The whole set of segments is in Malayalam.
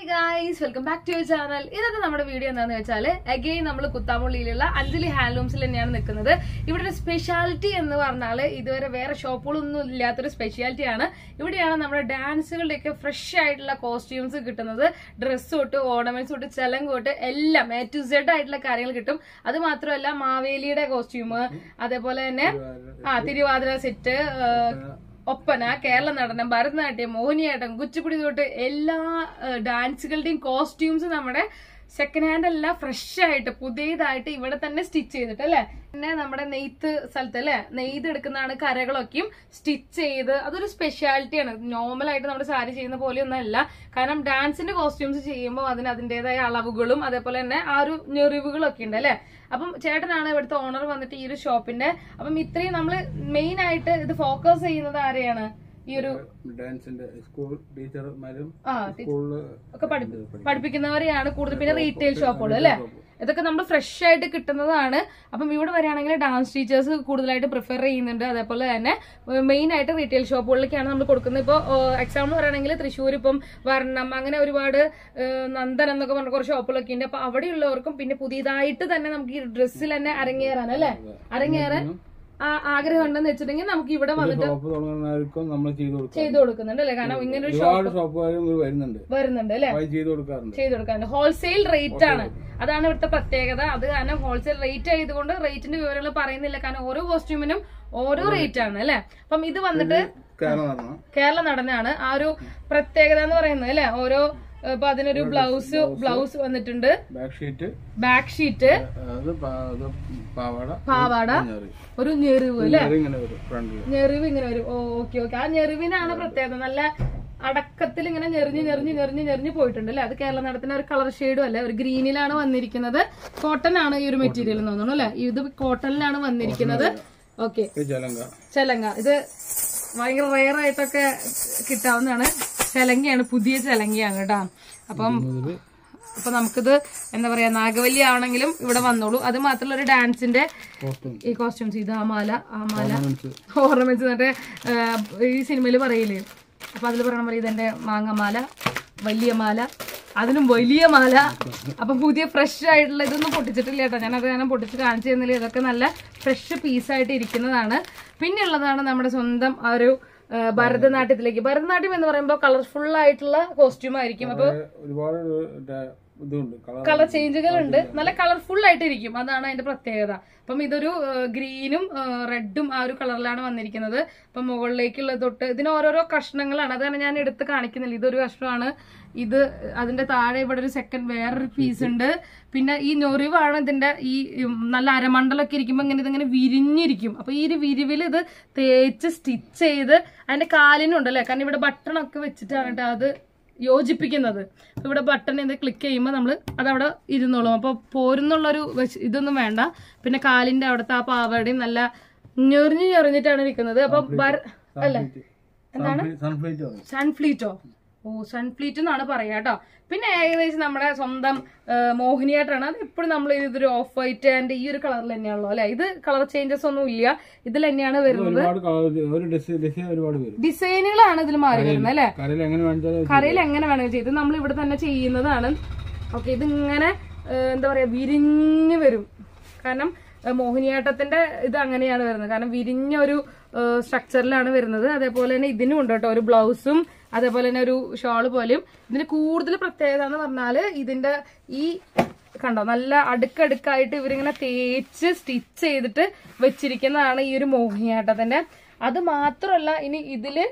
Hi guys welcome back to your channel ഇന്നത്തെ നമ്മുടെ വീഡിയോ എന്താണെന്ന് വെച്ചാൽ അഗെയിൻ നമ്മൾ കുത്താമ്പള്ളിയിലുള്ള അഞ്ജലി ഹാൻഡ്ലൂംസിൽ തന്നെയാണ് നിൽക്കുന്നത് ഇവിടെ ഒരു സ്പെഷ്യാലിറ്റി എന്ന് പറഞ്ഞാൽ ഇതുവരെ വേറെ ഷോപ്പുകളൊന്നും ഇല്ലാത്തൊരു സ്പെഷ്യാലിറ്റി ആണ് ഇവിടെയാണ് നമ്മുടെ ഡാൻസുകളുടെയൊക്കെ ഫ്രഷ് ആയിട്ടുള്ള കോസ്റ്റ്യൂംസ് കിട്ടുന്നത് ഡ്രസ്സ് തൊട്ട് ഓർണമെന്റ്സ് തൊട്ട് ചെലങ്ക് തൊട്ട് എല്ലാം എ ടു സെഡ് ആയിട്ടുള്ള കാര്യങ്ങൾ കിട്ടും അത് മാത്രമല്ല മാവേലിയുടെ കോസ്റ്റ്യൂം അതേപോലെ തന്നെ ആ തിരുവാതിര സെറ്റ് ഒപ്പന കേരള നടനം ഭരതനാട്യം മോഹിനിയാട്ടം കുച്ചിപ്പുടി തൊട്ട് എല്ലാ ഏഹ്, ഡാൻസുകളുടെയും കോസ്റ്റ്യൂംസ് നമ്മുടെ സെക്കൻഡ് ഹാൻഡ് അല്ല ഫ്രഷ് ആയിട്ട് പുതിയതായിട്ട് ഇവിടെ തന്നെ സ്റ്റിച്ച് ചെയ്തിട്ട് അല്ലെ പിന്നെ നമ്മുടെ നെയ്ത്ത് സ്ഥലത്ത് അല്ലെ നെയ്ത് എടുക്കുന്നതാണ് കരകളൊക്കെയും സ്റ്റിച്ച് ചെയ്ത് അതൊരു സ്പെഷ്യാലിറ്റിയാണ് നോർമൽ ആയിട്ട് നമ്മുടെ സാരി ചെയ്യുന്ന പോലെയൊന്നും അല്ല കാരണം ഡാൻസിന്റെ കോസ്റ്റ്യൂംസ് ചെയ്യുമ്പോൾ അതിന് അതിന്റേതായ അളവുകളും അതേപോലെ തന്നെ ആ ഒരു ഞെറിവുകളൊക്കെ ഉണ്ട് അല്ലെ അപ്പം ചേട്ടനാണ് ഇവിടുത്തെ ഓണർ വന്നിട്ട് ഈ ഒരു ഷോപ്പിന്റെ അപ്പം ഇത്രയും നമ്മൾ മെയിൻ ആയിട്ട് ഇത് ഫോക്കസ് ചെയ്യുന്നത് ആരെയാണ് ഈ ഒരു ഡാൻസിന്റെ സ്കൂൾ ടീച്ചർമാരും ആ സ്കൂളില് ഒക്കെ പഠിപ്പി- പഠിപ്പിക്കുന്നവരെയാണ് കൂടുതൽ പിന്നെ റീറ്റെയിൽ ഷോപ്പുകൾ അല്ലെ ഇതൊക്കെ നമ്മൾ ഫ്രഷ് ആയിട്ട് കിട്ടുന്നതാണ് അപ്പം ഇവിടെ വരികയാണെങ്കിൽ ഡാൻസ് ടീച്ചേഴ്സ് കൂടുതലായിട്ട് പ്രിഫർ ചെയ്യുന്നുണ്ട് അതേപോലെ തന്നെ മെയിൻ ആയിട്ട് റീറ്റെയിൽ ഷോപ്പുകളിലേക്കാണ് നമ്മൾ കൊടുക്കുന്നത് ഇപ്പോൾ എക്സാമ്പിൾ പറയുകയാണെങ്കിൽ തൃശ്ശൂർ ഇപ്പം വർണ്ണം അങ്ങനെ ഒരുപാട് ഏഹ്, നന്ദൻ എന്നൊക്കെ പറഞ്ഞ കുറച്ച് ഷോപ്പുകളൊക്കെ ഉണ്ട് അപ്പൊ അവിടെയുള്ളവർക്കും പിന്നെ പുതിയതായിട്ട് തന്നെ നമുക്ക് ഈ ഡ്രസ്സിൽ തന്നെ അരങ്ങേറാൻ അല്ലെ അരങ്ങേറാൻ ആ ആഗ്രഹം ഉണ്ടെന്ന് വെച്ചിട്ടുണ്ടെങ്കിൽ നമുക്ക് ഇവിടെ വന്നിട്ട് ഷോപ്പ് തുടങ്ങുന്നവർക്കും നമ്മൾ ചെയ്തു കൊടുക്കാം ചെയ്തു കൊടുക്കുന്നുണ്ട് അല്ലെ കാരണം ഇങ്ങനെ ഒരു ഒരുപാട് ഷോപ്പുകാരും ഇത് വരുന്നുണ്ട് വരുന്നുണ്ട് അല്ലെ അപ്പോൾ അത് ചെയ്തു കൊടുക്കാറുണ്ട് ചെയ്ത് കൊടുക്കാറുണ്ട് ഹോൾസെയിൽ റേറ്റ് ആണ് അതാണ് ഇവിടുത്തെ പ്രത്യേകത അത് കാരണം ഹോൾസെയിൽ റേറ്റ് ആയതുകൊണ്ട് റേറ്റിന്റെ വിവരങ്ങൾ പറയുന്നില്ല കാരണം ഓരോ കോസ്റ്റ്യൂമിനും ഓരോ റേറ്റ് ആണ് അല്ലെ അപ്പം ഇത് വന്നിട്ട് കേരളം നടണം കേരള നടനാണ് ആ ഒരു പ്രത്യേകത എന്ന് പറയുന്നത് അല്ലെ ഓരോ ഇപ്പൊ അതിനൊരു ബ്ലൗസ് ബ്ലൗസ് വന്നിട്ടുണ്ട് ബാക്ക് ഷീറ്റ് ബാക്ക് ഷീറ്റ് അത് പാ- അത് പാവാട പാവാട ഞെറി. ഒരു ഞെറിവ് അല്ലെ ഞെറി ഇങ്ങനെ വരും ഫ്രണ്ടില് ഞെറിവ് ഇങ്ങനെ വരും ഓക്കെ ഓക്കെ ആ ഞെറിവിനാണ് പ്രത്യേകത നല്ല അടക്കത്തിൽ ഇങ്ങനെ ഞെറിഞ്ഞ് ഞെറിഞ്ഞ് ഞെറിഞ്ഞ് ഞെറിഞ്ഞ് പോയിട്ടുണ്ട് അല്ലെ അത് കേരള നടത്തിന്റെ ഒരു കളർ ഷെയ്ഡും അല്ലെ ഒരു ഗ്രീനിലാണ് വന്നിരിക്കുന്നത് കോട്ടൺ ആണ് ഈ ഒരു മെറ്റീരിയൽ എന്ന് തോന്നുന്നു അല്ലെ ഇത് കോട്ടണിലാണ് വന്നിരിക്കുന്നത് ഓക്കെ ഇത് ചലങ്ക ചെലങ്ക ഇത് ഭയങ്കര റയർ ആയിട്ടൊക്കെ കിട്ടാവുന്നതാണ് ചെലങ്കയാണ് പുതിയ ചെലങ്കയാണ് കേട്ടോ അപ്പം മുതല് അപ്പൊ നമുക്കിത് എന്താ പറയാ നാഗവല്ലി ആവണമെങ്കിലും ഇവിടെ വന്നോളൂ അത് മാത്രമല്ല ഒരു ഡാൻസിന്റെ കോസ്റ്റ്യൂം ഈ കോസ്റ്റ്യൂംസ് ഇത് ആ മാല ആ മാല ഓർണമെന്റ്സ് ഓർണമെന്റ്സ് എന്നിട്ട് ഈ സിനിമയിൽ പറയില്ലേ അപ്പൊ അതിൽ പറയണ പോലെ ഇതെന്റെ മാങ്ങമാല വലിയ മാല അതിനും വലിയ മാല അപ്പൊ പുതിയ ഫ്രഷ് ആയിട്ടുള്ള ഇതൊന്നും പൊട്ടിച്ചിട്ടില്ല കേട്ടോ ഞാൻ അത് ഞാൻ പൊട്ടിച്ച് കാണിച്ചു തന്നില്ല ഇതൊക്കെ നല്ല ഫ്രഷ് പീസായിട്ട് ഇരിക്കുന്നതാണ് പിന്നെ ഉള്ളതാണ് നമ്മുടെ സ്വന്തം ആ ഒരു ആ, ഭരതനാട്യത്തിലേക്ക് ഭരതനാട്യം എന്ന് പറയുമ്പോൾ കളർഫുൾ ആയിട്ടുള്ള കോസ്റ്റ്യൂം ആയിരിക്കും അപ്പൊ ഒരുപാട് ഡ- ഇതുണ്ട് കളർ കളർ ചേഞ്ചുകൾ ഉണ്ട് നല്ല കളർഫുൾ ആയിട്ട് ഇരിക്കും അതാണ് അതിന്റെ പ്രത്യേകത അപ്പം ഇതൊരു ഗ്രീനും റെഡും ആ ഒരു കളറിലാണ് വന്നിരിക്കുന്നത് അപ്പം മുകളിലേക്കുള്ള തൊട്ട് ഇതിന് ഓരോരോ കഷ്ണങ്ങളാണ് അതാണ് ഞാൻ എടുത്ത് കാണിക്കുന്നില്ല ഇതൊരു കഷ്ണമാണ് ഇത് അതിന്റെ താഴെ ഇവിടെ ഒരു സെക്കൻഡ് വേറൊരു പീസ് ഉണ്ട് പിന്നെ ഈ ഞൊറിവാണ് ഇതിന്റെ ഈ ഉം, നല്ല അരമണ്ടലൊക്കെ ഇരിക്കുമ്പോൾ ഇങ്ങനെ ഇതിങ്ങനെ വിരിഞ്ഞിരിക്കും അപ്പൊ ഈ ഒരു വിരിവിൽ ഇത് തേച്ച് സ്റ്റിച്ച് ചെയ്ത് അതിന്റെ കാലിനുണ്ട് അല്ലെ കാരണം ഇവിടെ ബട്ടൺ ഒക്കെ വെച്ചിട്ടാണ് കേട്ടോ അത് യോജിപ്പിക്കുന്നത് അപ്പൊ ഇവിടെ ബട്ടൺ ഇത് ക്ലിക്ക് ചെയ്യുമ്പോൾ നമ്മൾ അതവിടെ ഇരുന്നോളും അപ്പോൾ പോരുന്നുള്ളൊരു വെച്ച് ഇതൊന്നും വേണ്ട പിന്നെ കാലിന്റെ അവിടുത്തെ ആ പാവയുടെയും നല്ല ഞെറിഞ്ഞ് ഞെറിഞ്ഞിട്ടാണ് ഇരിക്കുന്നത് അപ്പൊ ഭര- അല്ലേ സൺഫ്ലൈറ്റ് പറയും സൺഫ്ലീറ്റോ ഓ സൺഫ്ലീറ്റ് എന്നാണ് പറയാ കേട്ടോ പിന്നെ ഏകദേശം നമ്മുടെ സ്വന്തം ആ, മോഹിനിയാട്ടാണ് അത് എപ്പോഴും നമ്മൾ ഇതൊരു ഓഫ് വൈറ്റ് ആൻഡ് ഈ ഒരു കളറിൽ തന്നെയാണല്ലോ അല്ലെ ഇത് കളർ ചേഞ്ചസ് ഒന്നും ഇല്ല ഇതിൽ തന്നെയാണ് വരുന്നത് ഒരുപാട് കളർ ഒരു ഡിസൈൻ ഡിസൈൻ ഒരുപാട് വരും ഡിസൈനുകളാണ് ഇതിൽ മാറി വരുന്നത് അല്ലെ കരയിൽ എങ്ങനെ വേണിച്ചാലും കറിയിൽ എങ്ങനെ വേണമെങ്കിൽ ചെയ്ത് നമ്മൾ ഇവിടെ തന്നെ ചെയ്യുന്നതാണ് ഓക്കെ ഇതിങ്ങനെ ഏഹ്, എന്താ പറയാ വിരിഞ്ഞ് വരും കാരണം ഏഹ്, മോഹിനിയാട്ടത്തിന്റെ ഇത് അങ്ങനെയാണ് വരുന്നത് കാരണം വിരിഞ്ഞ ഒരു സ്ട്രക്ചറിലാണ് വരുന്നത് അതേപോലെ തന്നെ ഇതിനും ഉണ്ട് കേട്ടോ ഒരു ബ്ലൗസും അതേപോലെ തന്നെ ഒരു ഷോള് പോലെയും ഇതിന് കൂടുതൽ പ്രത്യേകത എന്ന് പറഞ്ഞാല് ഇതിന്റെ ഈ കണ്ടോ നല്ല അടുക്കടുക്കായിട്ട് ഇവരിങ്ങനെ തേച്ച് സ്റ്റിച്ച് ചെയ്തിട്ട് വെച്ചിരിക്കുന്നതാണ് ഈ ഒരു മോഹിനിയാട്ടത്തിന്റെ അത് മാത്രമല്ല ഇനി ഇതില്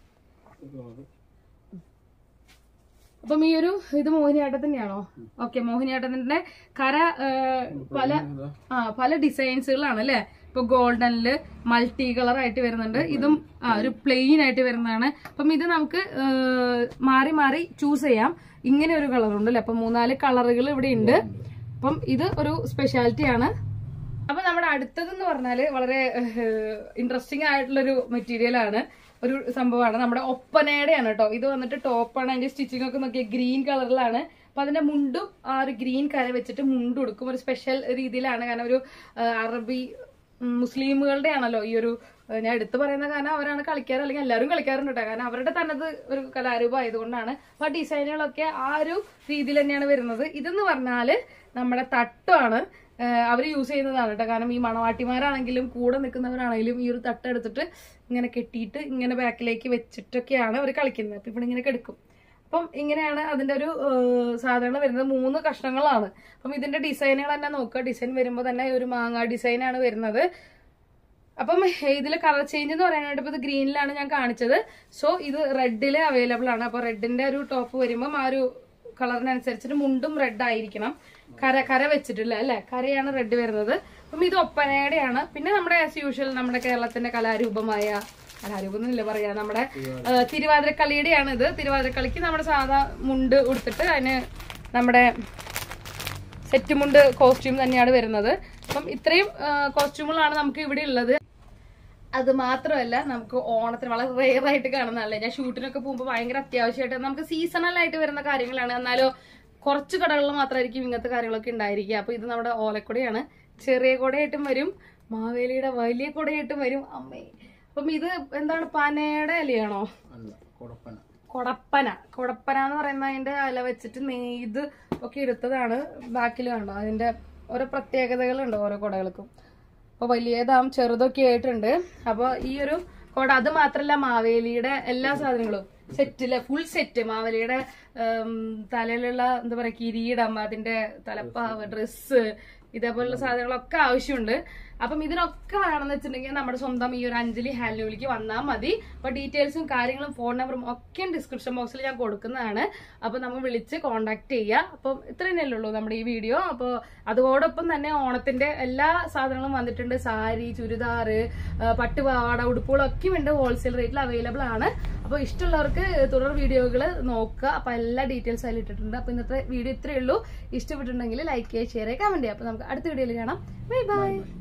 അപ്പം ഈ ഒരു ഇത് മോഹിനിയാട്ടം തന്നെയാണോ ഓക്കെ മോഹിനിയാട്ടത്തിന്റെ കര ആ, പല ആ പല ഡിസൈൻസുകളാണ് അല്ലെ ഇപ്പൊ ഗോൾഡനില് മൾട്ടി കളർ ആയിട്ട് വരുന്നുണ്ട് ഇതും ആ ഒരു പ്ലെയിൻ ആയിട്ട് വരുന്നതാണ് അപ്പം ഇത് നമുക്ക് ആ, മാറി മാറി ചൂസ് ചെയ്യാം ഇങ്ങനെ ഒരു കളർ ഉണ്ട് അല്ലെ അപ്പൊ മൂന്നാല് കളറുകൾ ഇവിടെ ഉണ്ട് അപ്പം ഇത് ഒരു സ്പെഷ്യാലിറ്റി ആണ് അപ്പൊ നമ്മുടെ അടുത്തതെന്ന് പറഞ്ഞാല് വളരെ ഇൻട്രസ്റ്റിംഗ് ആയിട്ടുള്ളൊരു മെറ്റീരിയൽ ആണ് ഒരു സംഭവമാണ് നമ്മുടെ ഒപ്പനയുടെയാണ് കേട്ടോ ഇത് വന്നിട്ട് ടോപ്പാണ് അതിന്റെ സ്റ്റിച്ചിങ് ഒക്കെ നോക്കിയ ഗ്രീൻ കളറിലാണ് അപ്പൊ അതിന്റെ മുണ്ടും ആ ഒരു ഗ്രീൻ കര വെച്ചിട്ട് മുണ്ട് കൊടുക്കും ഒരു സ്പെഷ്യൽ രീതിയിലാണ് കാരണം ഒരു ആ, അറബി ഉം, മുസ്ലിമുകളുടെ ആണല്ലോ ഈ ഒരു ഏഹ്, ഞാൻ എടുത്തു പറയുന്ന കാരണം അവരാണ് കളിക്കാറ് അല്ലെങ്കിൽ എല്ലാവരും കളിക്കാറുണ്ട് കേട്ടോ കാരണം അവരുടെ തനത് ഒരു കലാരൂപം ആയതുകൊണ്ടാണ് അപ്പൊ ആ ഡിസൈനുകളൊക്കെ ആ ഒരു രീതിയിൽ തന്നെയാണ് വരുന്നത് ഇതെന്ന് പറഞ്ഞാല് നമ്മുടെ തട്ടാണ് അവർ യൂസ് ചെയ്യുന്നതാണ് കേട്ടോ കാരണം ഈ മണവാട്ടിമാരാണെങ്കിലും കൂടെ നിൽക്കുന്നവരാണെങ്കിലും ഈ ഒരു തട്ട് എടുത്തിട്ട് ഇങ്ങനെ കെട്ടിയിട്ട് ഇങ്ങനെ ബാക്കിലേക്ക് വെച്ചിട്ടൊക്കെയാണ് അവർ കളിക്കുന്നത് അപ്പൊ ഇവിടെ ഇങ്ങനെ കെടുക്കും അപ്പം ഇങ്ങനെയാണ് അതിന്റെ ഒരു സാധനങ്ങൾ വരുന്നത് മൂന്ന് കഷ്ണങ്ങളാണ് അപ്പം ഇതിന്റെ ഡിസൈനുകൾ തന്നെ നോക്കുക ഡിസൈൻ വരുമ്പോൾ തന്നെ ഒരു മാങ്ങ ഡിസൈനാണ് വരുന്നത് അപ്പം ഇതിൽ കളർ ചേഞ്ച് എന്ന് പറയാനായിട്ട് ഇപ്പൊ ഇത് ഗ്രീനിലാണ് ഞാൻ കാണിച്ചത് സോ ഇത് റെഡില് അവൈലബിൾ ആണ് അപ്പൊ റെഡിന്റെ ഒരു ടോപ്പ് വരുമ്പം ആ ഒരു കളറിനനുസരിച്ചിട്ട് മുണ്ടും റെഡ് ആയിരിക്കണം കര കര വെച്ചിട്ടില്ല അല്ലെ കരയാണ് റെഡ് വരുന്നത് അപ്പം ഇത് ഒപ്പനയുടെയാണ് പിന്നെ നമ്മുടെ ആസ് യൂഷ്വൽ നമ്മുടെ കേരളത്തിന്റെ കലാരൂപമായ കലാരൂപം എന്നില്ല പറയാ നമ്മുടെ ആ, തിരുവാതിരക്കളിയുടെയാണ് ഇത് തിരുവാതിരക്കളിക്ക് നമ്മുടെ സാധാ മുണ്ട് ഉടുത്തിട്ട് അതിന് നമ്മുടെ സെറ്റ് മുണ്ട് കോസ്റ്റ്യൂം തന്നെയാണ് വരുന്നത് അപ്പം ഇത്രയും കോസ്റ്റ്യൂമുകളാണ് നമുക്ക് ഇവിടെ ഉള്ളത് അത് മാത്രമല്ല നമുക്ക് ഓണത്തിന് വളരെ റെയർ ആയിട്ട് കാണുന്നതല്ലേ ഞാൻ ഷൂട്ടിനൊക്കെ പോകുമ്പോൾ ഭയങ്കര അത്യാവശ്യമായിട്ട് നമുക്ക് സീസണൽ ആയിട്ട് വരുന്ന കാര്യങ്ങളാണ് എന്നാലോ കുറച്ച് കടകളിൽ മാത്രമായിരിക്കും ഇങ്ങനത്തെ കാര്യങ്ങളൊക്കെ ഉണ്ടായിരിക്കുക അപ്പൊ ഇത് നമ്മുടെ ഓലക്കുടയാണ് ചെറിയ കുടയായിട്ടും വരും മാവേലിയുടെ വലിയ കുടയായിട്ടും വരും അമ്മേ അപ്പം ഇത് എന്താണ് പനയുടെ ഇലയാണോ അല്ല കുഴപ്പന കൊടപ്പന കൊടപ്പന എന്ന് പറയുന്ന അതിന്റെ ഇല വെച്ചിട്ട് നെയ്ത് ഒക്കെ എടുത്തതാണ് ബാക്കിൽ കണ്ടോ അതിന്റെ ഓരോ പ്രത്യേകതകളുണ്ട് ഓരോ കുടകൾക്കും അപ്പൊ വലിയതാം ചെറുതൊക്കെ ആയിട്ടുണ്ട് അപ്പൊ ഈ ഒരു കുട അത് മാത്രല്ല മാവേലിയുടെ എല്ലാ സാധനങ്ങളും സെറ്റില് ഫുൾ സെറ്റ് മാവേലിയുടെ ഉം, തലയിലുള്ള എന്താ പറയാ കിരീടം അതിന്റെ തലപ്പാവ് ഡ്രസ്സ് ഇതേപോലുള്ള സാധനങ്ങളൊക്കെ ആവശ്യമുണ്ട് അപ്പം ഇതിനൊക്കെ വേണമെന്ന് വെച്ചിട്ടുണ്ടെങ്കിൽ നമ്മുടെ സ്വന്തം ഈ ഒരു അഞ്ജലി ഹാൻഡ്ലൂമിലേക്ക് വന്നാൽ മതി അപ്പൊ ഡീറ്റെയിൽസും കാര്യങ്ങളും ഫോൺ നമ്പറും ഒക്കെ ഡിസ്ക്രിപ്ഷൻ ബോക്സിൽ ഞാൻ കൊടുക്കുന്നതാണ് അപ്പൊ നമ്മൾ വിളിച്ച് കോൺടാക്ട് ചെയ്യുക അപ്പം ഇത്ര തന്നെയല്ലേ ഉള്ളൂ നമ്മുടെ ഈ വീഡിയോ അപ്പോൾ അതോടൊപ്പം തന്നെ ഓണത്തിന്റെ എല്ലാ സാധനങ്ങളും വന്നിട്ടുണ്ട് സാരി ചുരിദാറ് ആ, പട്ടുപാവാട ഉടുപ്പുകളൊക്കെ ഉണ്ട് ഹോൾസെയിൽ റേറ്റിൽ അവൈലബിൾ ആണ് അപ്പോൾ ഇഷ്ടമുള്ളവർക്ക് തുടർ വീഡിയോകൾ നോക്കുക അപ്പൊ എല്ലാ ഡീറ്റെയിൽസ് അതിൽ ഇട്ടിട്ടുണ്ട് അപ്പൊ ഇന്നത്തെ വീഡിയോ ഇത്രയേ ഉള്ളൂ ഇഷ്ടപ്പെട്ടിട്ടുണ്ടെങ്കിൽ ലൈക്ക് ചെയ്യുക ഷെയർ ചെയ്യുക കമന്റ് ചെയ്യുക അപ്പൊ നമുക്ക് അടുത്ത വീഡിയോയിൽ കാണാം ബൈ ബൈ